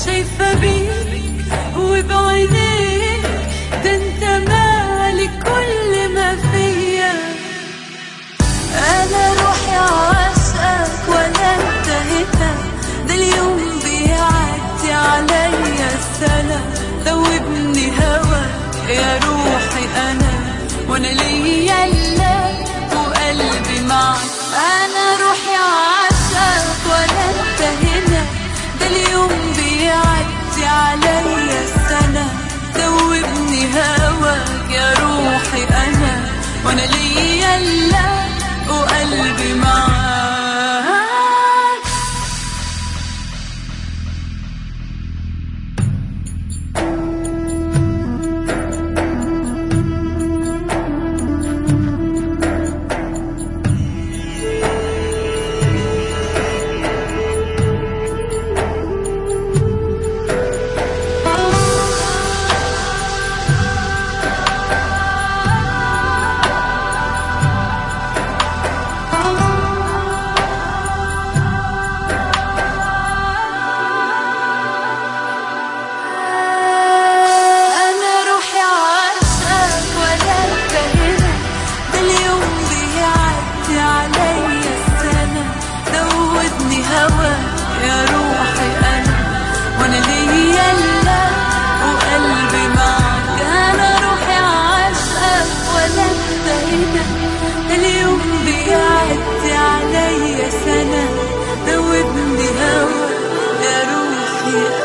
شايفة بيك وبعينيك ده انت مالك كل ما فيا انا روحي عاشقك ولا انتهيتك ده اليوم بيعدي عليا السنة ذوبني هواك يا روحي انا وانا ليا الا وقلبي معك انا روحي عاشقك ولا انتهينا ده اليوم بيعدي عليا السنة ذوبني هواك يا روحي انا وانا ليا الا وقلبي معاك أنا روحي عاشقك ولا انتهينا ده اليوم بيعدي عليا السنة ذوبني هواك يا روحي أنا وأنا ليا إلا وقلبي معك أنا روحي عاشقك ولا انتهينا ده اليوم بيعدي عليا سنة ذوبني هواك يا روحي